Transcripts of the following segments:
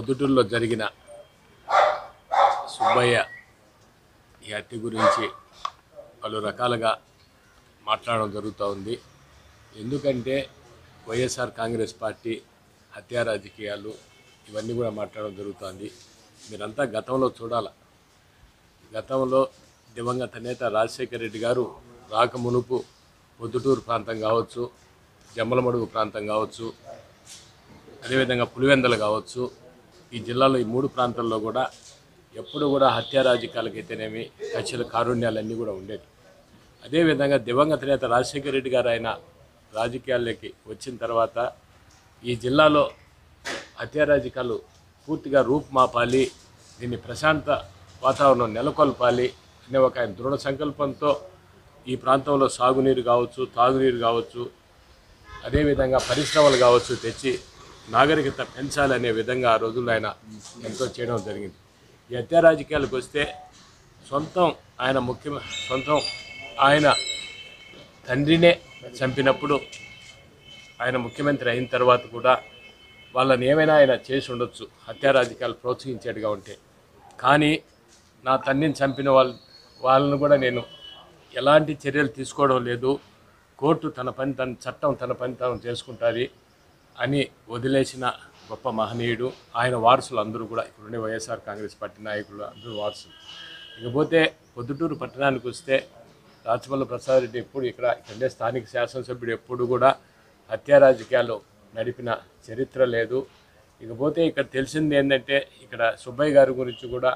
పొద్దుటూరులో జరిగిన సుబ్బయ్య ఈ హత్య గురించి పలు రకాలుగా మాట్లాడడం జరుగుతూ ఉంది ఎందుకంటే వైఎస్ఆర్ కాంగ్రెస్ పార్టీ హత్యా రాజకీయాలు ఇవన్నీ కూడా మాట్లాడడం జరుగుతుంది మీరంతా గతంలో చూడాల గతంలో దివంగత నేత రాజశేఖర రెడ్డి గారు రాక మునుపు పొద్దుటూరు ప్రాంతం కావచ్చు జమ్మలమడుగు ప్రాంతం కావచ్చు అదేవిధంగా పులివెందలు కావచ్చు ఈ జిల్లాలో ఈ మూడు ప్రాంతాల్లో కూడా ఎప్పుడు కూడా హత్యా రాజకీయాలకైతేనేమి కక్షల కారుణ్యాలన్నీ కూడా ఉండేవి అదేవిధంగా దివంగత నేత రాజశేఖర రెడ్డి గారు ఆయన రాజకీయాల్లోకి వచ్చిన తర్వాత ఈ జిల్లాలో హత్యా రాజకీయాలు పూర్తిగా రూపుమాపాలి దీన్ని ప్రశాంత వాతావరణం నెలకొల్పాలి అనే ఒక ఆయన దృఢ సంకల్పంతో ఈ ప్రాంతంలో సాగునీరు కావచ్చు తాగునీరు కావచ్చు అదేవిధంగా పరిశ్రమలు కావచ్చు తెచ్చి నాగరికత పెంచాలనే విధంగా ఆ రోజుల్లో ఆయన ఎంతో చేయడం జరిగింది ఈ హత్యా రాజకీయాలకు వస్తే సొంతం ఆయన ముఖ్య సొంతం ఆయన తండ్రినే చంపినప్పుడు ఆయన ముఖ్యమంత్రి అయిన తర్వాత కూడా వాళ్ళని ఏమైనా ఆయన చేసి ఉండొచ్చు హత్యా రాజకీయాలు ప్రోత్సహించేట్టుగా ఉంటే కానీ నా తండ్రిని చంపిన వాళ్ళు వాళ్ళను కూడా నేను ఎలాంటి చర్యలు తీసుకోవడం లేదు కోర్టు తన పని తన చట్టం తన పని తాను చేసుకుంటుంది అని వదిలేసిన గొప్ప మహనీయుడు ఆయన వారసులు అందరూ కూడా ఇప్పుడుండే వైఎస్ఆర్ కాంగ్రెస్ పార్టీ నాయకులు అందరూ వారసులు ఇకపోతే పొద్దుటూరు పట్టణానికి వస్తే రాచమల్ల ప్రసాద్ రెడ్డి ఎప్పుడు ఇక్కడ ఇక్కడే స్థానిక శాసనసభ్యుడు ఎప్పుడు కూడా హత్యా రాజకీయాలు నడిపిన చరిత్ర లేదు ఇకపోతే ఇక్కడ తెలిసింది ఏంటంటే ఇక్కడ సుబ్బయ్య గారి గురించి కూడా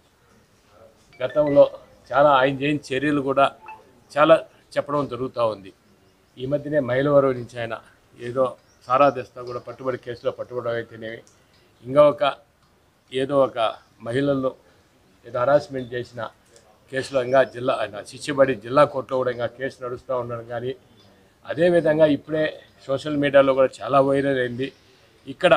గతంలో చాలా ఆయన చేయని చర్యలు కూడా చాలా చెప్పడం జరుగుతూ ఉంది ఈ మధ్యనే మైలవరం నుంచి ఆయన ఏదో సారా తెస్తా కూడా పట్టుబడి కేసులో పట్టుబడి అయితేనేమి ఇంకా ఒక ఏదో ఒక మహిళలను ఏదో హరాస్మెంట్ చేసిన కేసులో ఇంకా జిల్లా ఆయన శిక్షబడి జిల్లా కోర్టులో కూడా ఇంకా కేసు నడుస్తూ ఉండడం కానీ అదేవిధంగా ఇప్పుడే సోషల్ మీడియాలో కూడా చాలా వైరల్ అయింది ఇక్కడ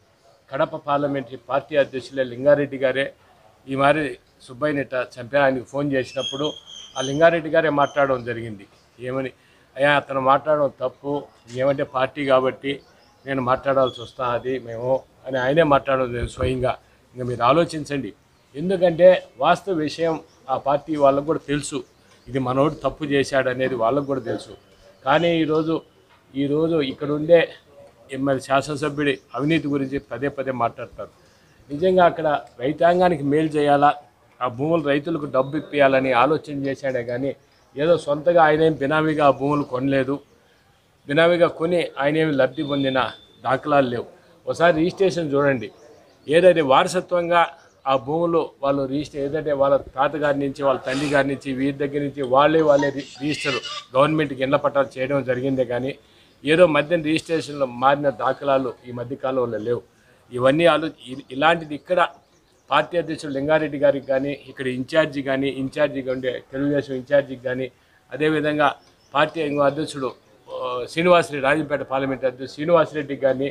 కడప పార్లమెంటరీ పార్టీ అధ్యక్షులే లింగారెడ్డి గారే ఈ మరి సుబ్బయ్యనిట చంపా ఆయనకు ఫోన్ చేసినప్పుడు ఆ లింగారెడ్డి గారే మాట్లాడడం జరిగింది ఏమని అయ్యా అతను మాట్లాడడం తప్పు ఏమంటే పార్టీ కాబట్టి నేను మాట్లాడాల్సి వస్తా అది మేము అని ఆయనే మాట్లాడడం జరిగింది స్వయంగా ఇంకా మీరు ఆలోచించండి ఎందుకంటే వాస్తవ విషయం ఆ పార్టీ వాళ్ళకు కూడా తెలుసు ఇది మనోడు తప్పు చేశాడు అనేది వాళ్ళకు కూడా తెలుసు కానీ ఈరోజు ఈరోజు ఇక్కడ ఉండే ఎమ్మెల్యే శాసనసభ్యుడి అవినీతి గురించి పదే పదే మాట్లాడతారు నిజంగా అక్కడ రైతాంగానికి మేలు చేయాలా ఆ భూములు రైతులకు డబ్బు ఇప్పించాలని ఆలోచన చేశాడే కానీ ఏదో సొంతగా ఆయన ఏం బినామీగా ఆ భూములు కొనలేదు బినామీగా కొని ఆయన ఏమి లబ్ధి పొందిన దాఖలాలు లేవు ఒకసారి రిజిస్ట్రేషన్ చూడండి ఏదైతే వారసత్వంగా ఆ భూములు వాళ్ళు రిజిస్టర్ ఏదైతే వాళ్ళ తాతగారి నుంచి వాళ్ళ తండ్రి గారి నుంచి వీరి దగ్గర నుంచి వాళ్ళే వాళ్ళే రి- రిజిస్టర్ గవర్నమెంట్కి ఇళ్ల పట్టాలు చేయడం జరిగిందే కానీ ఏదో మధ్య రిజిస్ట్రేషన్లో మారిన దాఖలాలు ఈ మధ్య కాలంలో లేవు ఇవన్నీ ఆలో ఇ- ఇలాంటిది ఇక్కడ పార్టీ అధ్యక్షుడు లింగారెడ్డి గారికి కానీ ఇక్కడ ఇన్ఛార్జి కానీ ఇన్ఛార్జిగా ఉండే తెలుగుదేశం ఇన్ఛార్జికి కానీ అదేవిధంగా పార్టీ ఇంకో అధ్యక్షుడు ఆ, శ్రీనివాసరెడ్డి రాజంపేట పార్లమెంట్ అధ్యక్షుడు శ్రీనివాసరెడ్డి గారిని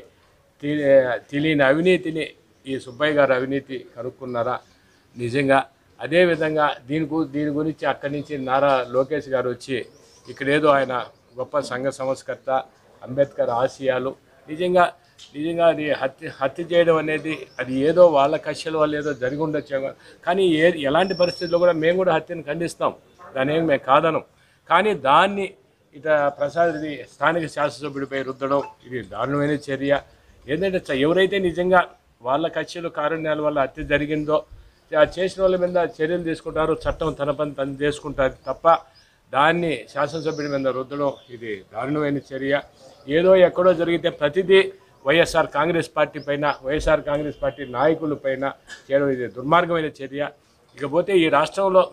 తెలి- తెలియని అవినీతిని ఈ సుబ్బయ్య గారు అవినీతి కనుక్కున్నారా నిజంగా అదేవిధంగా దీని గు దీని గురించి అక్కడి నుంచి నారా లోకేష్ గారు వచ్చి ఇక్కడ ఏదో ఆయన గొప్ప సంఘ సంస్కర్త అంబేద్కర్ ఆశయాలు నిజంగా నిజంగా అది హత్య హత్య చేయడం అనేది అది ఏదో వాళ్ళ కక్షల వల్ల ఏదో జరిగి ఉండొచ్చేమో కానీ ఏ ఎలాంటి పరిస్థితుల్లో కూడా మేము కూడా హత్యను ఖండిస్తాం దాని ఏమి మేము కాదనం కానీ దాన్ని ఇట ప్రసాద్ ఇది స్థానిక శాసనసభ్యుడిపై రుద్దడం ఇది దారుణమైన చర్య ఏంటంటే చ- ఎవరైతే నిజంగా వాళ్ళ కక్షలు కారుణ్యాల వల్ల హత్య జరిగిందో ఆ చేసిన వాళ్ళ మీద చర్యలు తీసుకుంటారో చట్టం తన పని తను చేసుకుంటారు తప్ప దాన్ని శాసనసభ్యుడి మీద రుద్దడం ఇది దారుణమైన చర్య ఏదో ఎక్కడో జరిగితే ప్రతిదీ వైఎస్ఆర్ కాంగ్రెస్ పార్టీ పైన వైఎస్ఆర్ కాంగ్రెస్ పార్టీ నాయకుల పైన చేయడం ఇది దుర్మార్గమైన చర్య ఇకపోతే ఈ రాష్ట్రంలో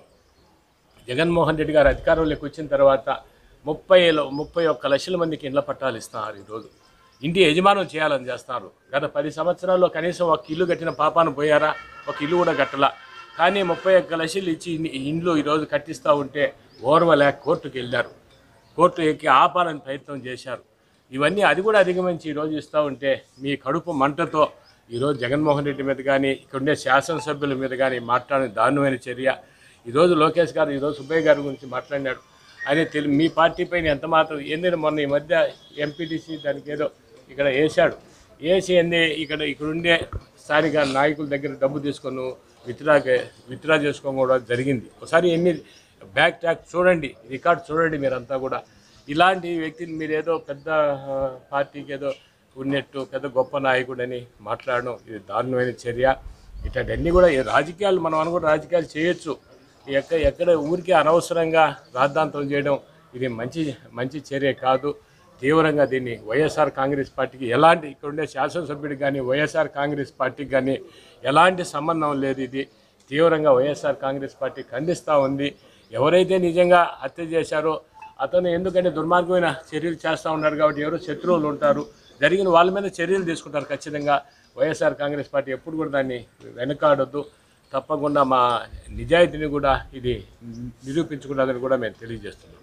జగన్మోహన్ రెడ్డి గారు అధికారంలోకి వచ్చిన తర్వాత ముప్పై ముప్పై ఒక్క లక్షల మందికి ఇండ్ల పట్టాలు ఇస్తున్నారు ఈరోజు ఇంటి యజమానం చేయాలని చేస్తున్నారు గత పది సంవత్సరాల్లో కనీసం ఒక ఇల్లు కట్టిన పాపాను పోయారా ఒక ఇల్లు కూడా కట్టలా కానీ ముప్పై ఒక్క లక్షలు ఇచ్చి ఇన్ని- ఈ ఇండ్లు ఈరోజు కట్టిస్తూ ఉంటే ఓర్వలేక కోర్టుకు వెళ్ళారు కోర్టు ఎక్కి ఆపాలని ప్రయత్నం చేశారు ఇవన్నీ అది కూడా అధిగమించి ఈరోజు ఇస్తూ ఉంటే మీ కడుపు మంటతో ఈరోజు జగన్మోహన్ రెడ్డి మీద కానీ ఇక్కడ ఉండే శాసనసభ్యుల మీద కానీ మాట్లాడిన దారుణమైన చర్య ఈరోజు లోకేష్ గారు ఈరోజు సుబ్బయ్య గారి గురించి మాట్లాడినాడు ఆయన తెలి మీ పార్టీ పైన ఎంత మాత్రం ఏంటంటే మొన్న ఈ మధ్య ఎంపీటీసీ దానికి ఏదో ఇక్కడ వేశాడు వేసి ఏంది ఇక్కడ ఇక్కడ ఉండే స్థానిక నాయకుల దగ్గర డబ్బు తీసుకొని విత్డ్రా విత్డ్రా చేసుకోవడం కూడా జరిగింది ఒకసారి ఎన్ని బ్యాక్ ట్రాక్ చూడండి రికార్డ్ చూడండి మీరంతా కూడా ఇలాంటి వ్యక్తిని మీరు ఏదో పెద్ద ఆ, పార్టీకి ఏదో ఉన్నట్టు పెద్ద గొప్ప నాయకుడని మాట్లాడడం ఇది దారుణమైన చర్య ఇట్లాంటివన్నీ కూడా ఈ రాజకీయాలు మనం అనుకుంటే రాజకీయాలు చేయొచ్చు ఎక్క ఎక్కడ ఊరికే అనవసరంగా రాద్ధాంతం చేయడం ఇది మంచి మంచి చర్య కాదు తీవ్రంగా దీన్ని వైఎస్ఆర్ కాంగ్రెస్ పార్టీకి ఎలాంటి ఇక్కడ ఉండే శాసనసభ్యుడికి కానీ వైఎస్ఆర్ కాంగ్రెస్ పార్టీకి కానీ ఎలాంటి సంబంధం లేదు ఇది తీవ్రంగా వైఎస్ఆర్ కాంగ్రెస్ పార్టీ ఖండిస్తూ ఉంది ఎవరైతే నిజంగా హత్య చేశారో అతను ఎందుకంటే దుర్మార్గమైన చర్యలు చేస్తూ ఉన్నారు కాబట్టి ఎవరో శత్రువులు ఉంటారు జరిగిన వాళ్ళ మీద చర్యలు తీసుకుంటారు ఖచ్చితంగా వైఎస్ఆర్ కాంగ్రెస్ పార్టీ ఎప్పుడు కూడా దాన్ని వెనకాడొద్దు తప్పకుండా మా నిజాయితీని కూడా ఇది నిరూపించుకున్నదని కూడా మేము తెలియజేస్తున్నాం